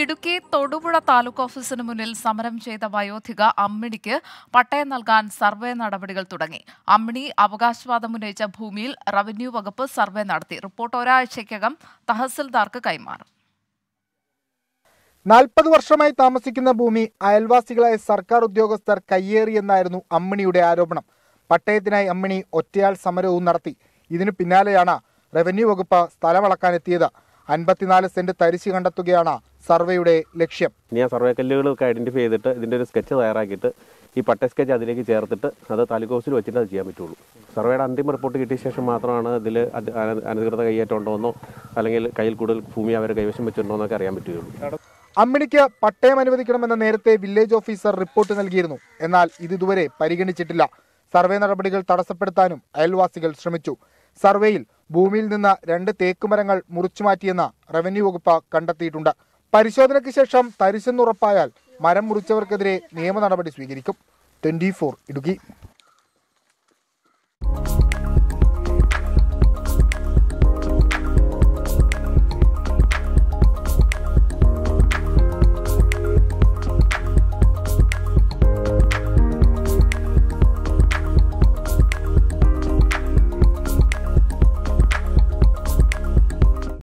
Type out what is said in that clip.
ഇടുക്കി തൊടുപുഴ താലൂക്ക് ഓഫീസിന് മുന്നിൽ സമരം ചെയ്ത വയോധിക അമ്മിണിക്ക് പട്ടയം നൽകാൻ സർവേ നടപടികൾ തുടങ്ങി അമ്മിണി അവകാശവാദം ഉന്നയിച്ച ഭൂമിയിൽ റവന്യൂ വകുപ്പ് സർവേ നടത്തി റിപ്പോർട്ട് ഒരാഴ്ചയ്ക്കകം തഹസിൽദാർക്ക് കൈമാറും നാൽപ്പത് വർഷമായി താമസിക്കുന്ന ഭൂമി അയൽവാസികളായ സർക്കാർ ഉദ്യോഗസ്ഥർ കയ്യേറിയെന്നായിരുന്നു അമ്മിണിയുടെ ആരോപണം പട്ടയത്തിനായി അമ്മിണി ഒറ്റയാൾ സമരവും നടത്തി ഇതിനു പിന്നാലെയാണ് റവന്യൂ വകുപ്പ് സ്ഥലമളക്കാനെത്തിയത് അൻപത്തിനാല് സെന്റ് തരിശ് കണ്ടെത്തുകയാണ് സർവേയുടെ ലക്ഷ്യം ഇനി ആ സർവേ കല്ലുകളൊക്കെ ഐഡന്റിഫൈ ചെയ്തിട്ട് ഇതിൻ്റെ ഒരു സ്കെച്ച് തയ്യാറാക്കിയിട്ട് ഈ പട്ട സ്കെച്ച് അതിലേക്ക് ചേർത്തിട്ട് അത് താലൂക്ക് ഹൗസിൽ വെച്ചിട്ട് അത് ചെയ്യാൻ പറ്റുള്ളൂ സർവേയുടെ അന്തിമ റിപ്പോർട്ട് കിട്ടിയ ശേഷം മാത്രമാണ് ഇതിൽ അനധികൃത കൈയേറ്റം ഉണ്ടോയെന്നോ അല്ലെങ്കിൽ കയ്യിൽ കൂടുതൽ ഭൂമി അവർ കൈവശം വെച്ചിട്ടുണ്ടോ എന്നൊക്കെ അറിയാൻ പറ്റുകയുള്ളൂ അമ്മിണിക്ക് പട്ടയം അനുവദിക്കണമെന്ന് നേരത്തെ വില്ലേജ് ഓഫീസർ റിപ്പോർട്ട് നൽകിയിരുന്നു എന്നാൽ ഇത് ഇതുവരെ പരിഗണിച്ചിട്ടില്ല സർവേ നടപടികൾ തടസ്സപ്പെടുത്താനും അയൽവാസികൾ ശ്രമിച്ചു സർവേയിൽ ഭൂമിയിൽ നിന്ന് രണ്ട് തേക്കുമരങ്ങൾ മുറിച്ചുമാറ്റിയെന്ന് റവന്യൂ വകുപ്പ് കണ്ടെത്തിയിട്ടുണ്ട് പരിശോധനയ്ക്ക് ശേഷം തരിശെന്നുറപ്പായാൽ മരം മുറിച്ചവർക്കെതിരെ നിയമ നടപടി സ്വീകരിക്കും ട്വന്റി ഇടുക്കി